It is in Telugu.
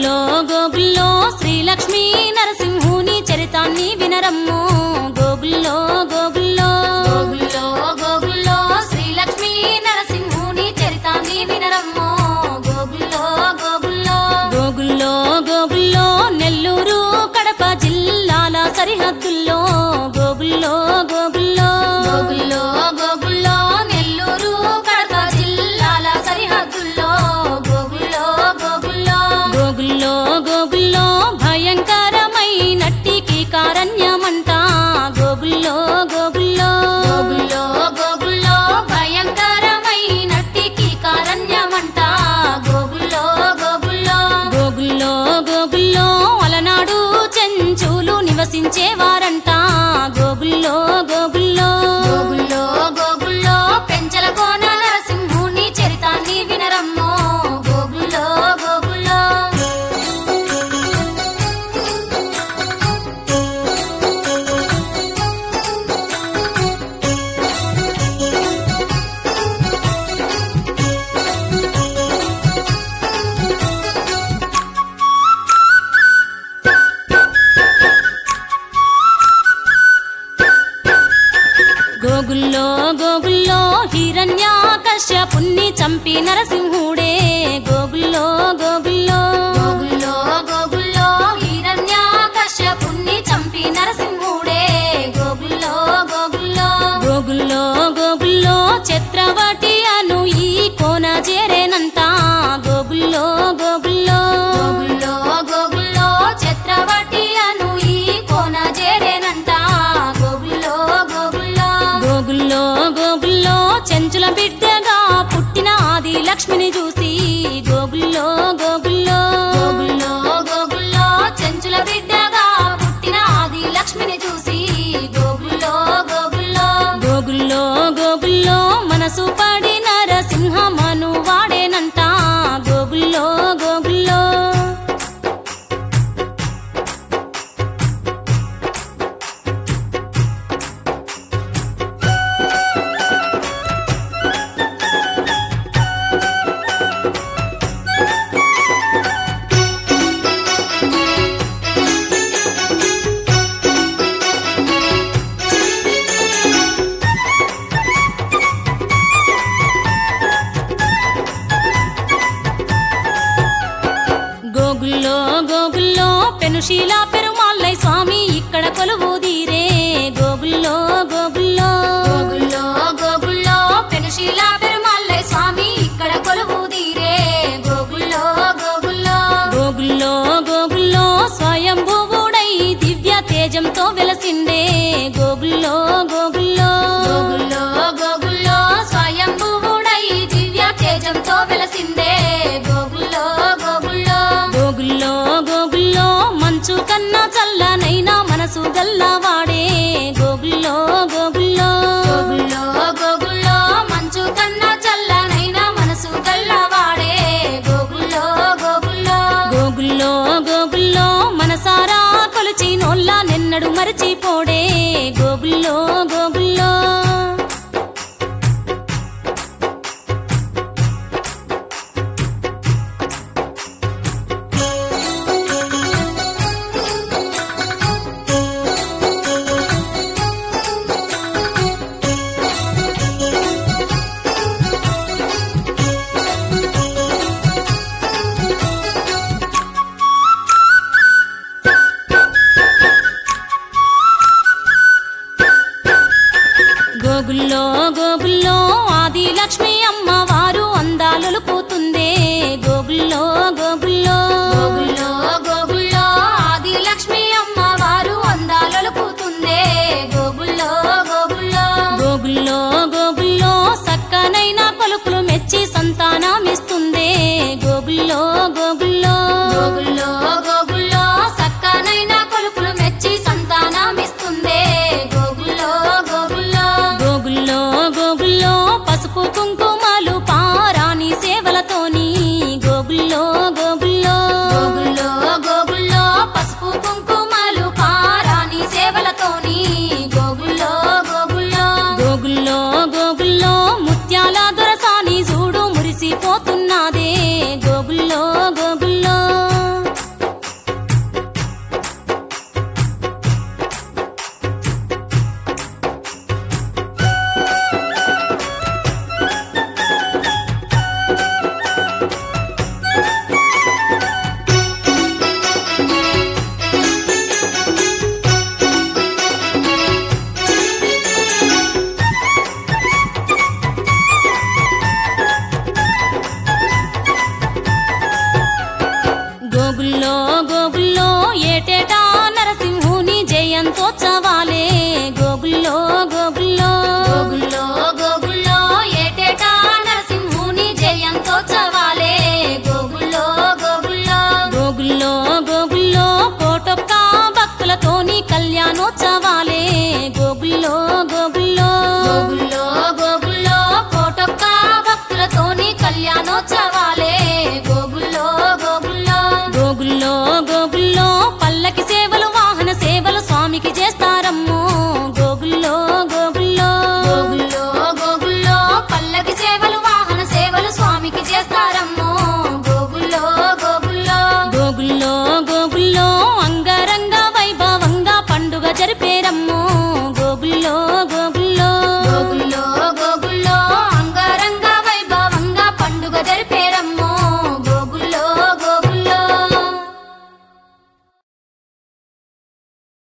గోగుల్లో గోగుల్లో శ్రీలక్ష్మీ నరసింహుని చరితాన్ని వినరమ్మో గోగుల్లో గోగుల్లో గోగుల్లో గోగుల్లో శ్రీలక్ష్మీ నరసింహుని చరితాన్ని వినరమ్మో గోగుల్లో గోగుల్లో గోగుల్లో గోగుల్లో నెల్లూరు కడప జిల్లాల సరిహద్దుల్లో గోగుల్లో గోగుల్లో గోగుల్లో గోగుల్లో నెల్లూరు కడప జిల్లాల సరిహద్దుల్లో గోగుల్లో గోగుల్లో గోగుల్లో గోగుల్లో భయంకరమైనట్టి కారణ్యమంట గోగుల్లో గోగుల్లో గోగుల్లో గోగుల్లో భయంకరమైనట్టి కారణ్యమంట గోగుల్లో గోగుల్లో గోగుల్లో గోగుల్లో అలనాడు చెంచులు నివసించేవారంట గోగుల్లో గోగుల్లో గోగుల్లో గోగుల్లో పెంచల కోన నరసింహుని చరితాన్ని వినరమ్మో గోగుల్లో గోగుల్లో గోగుల్లో గోగుల్లో హిరణ్యాకశ్యపుణ్ణి చంపి నరసింహుడే గోగుల్లో గోగుల్లో గోగుల్లో గోగుల్లో హిరణ్యాకశ్యపుణ్ణి చంపి నరసింహుడే గోగుల్లో గోగుల్లో గోగుల్లో గోగుల్లో చత్రవటి అను ఈ కోన చేరేనంత గోగుల్లో గోగుల్లో గోగుల్లో గోగుల్లో చత్రవటి అను ఈ కోన చేరేనంత గోగుల్లో గోగుల్లో గోగుల్లో గోగుల్లో చెంచుల బిడ్డగా పుట్టిన ఆది లక్ష్మిని చూసి గోగుల్లో గోగుల్లో గోగుల్లో గోగుల్లో చెంచుల బిడ్డగా పుట్టిన ఆది లక్ష్మిని చూసి గోగుల్లో గోగుల్లో గోగుల్లో గోగుల్లో మనసు పడి నరసింహమను వాడేనంట గోగుల్లో గోగుల్లో గోగుల్లో గోగుల్లో పెనుశీల పెరుమాళ్ళై స్వామి ఇక్కడ కొలువు తీరే గోగుల్లో గోగుల్లో గోగుల్లో గోగుల్లో పెనుశీల పెరుమాళ్ళై స్వామి ఇక్కడ కొలువు తీరే గోగుల్లో గోగుల్లో గోగుల్లో గోగుల్లో స్వయంభువుడై దివ్య తేజంతో వెలసిండే గోగుల్లో గోగుల్లో గోగుల్లో గోగుల్లో స్వయంభువుడై దివ్య తేజంతో వెలసిండే గోగుల్లో గోగుల్లో గోగుల్లో గోగుల్లో మంచు కన్నా చల్లనైనా మనసు గల్లవాడే గోగుల్లో గోగుల్లో గోగుల్లో గోగుల్లో మంచు కన్నా చల్లనైనా మనసు గల్లవాడే గోగుల్లో గోగుల్లో గోగుల్లో గోగుల్లో మనసారా కొలిచి నోళ్ళ నిన్నడు మరచిపోడే గోగుల్లో గోగుల్లో గోగుల్లో గోగుల్లో ఏటేటా నరసింహుని జయంతోత్సవాలే గోగుల్లో గోగుల్లో గోగుల్లో గోగుల్లో ఏటేటా నరసింహుని జయంతోత్సవాలే గోగుల్లో గోగుల్లో గోగుల్లో గోగుల్లో కోటొక్క భక్తులతోని కళ్యాణోత్సవాలే గోగుల్లో గోగుల్లో గోగుల్లో గోగుల్లో కోటొక్క భక్తులతోని కళ్యాణోత్సవాలే గో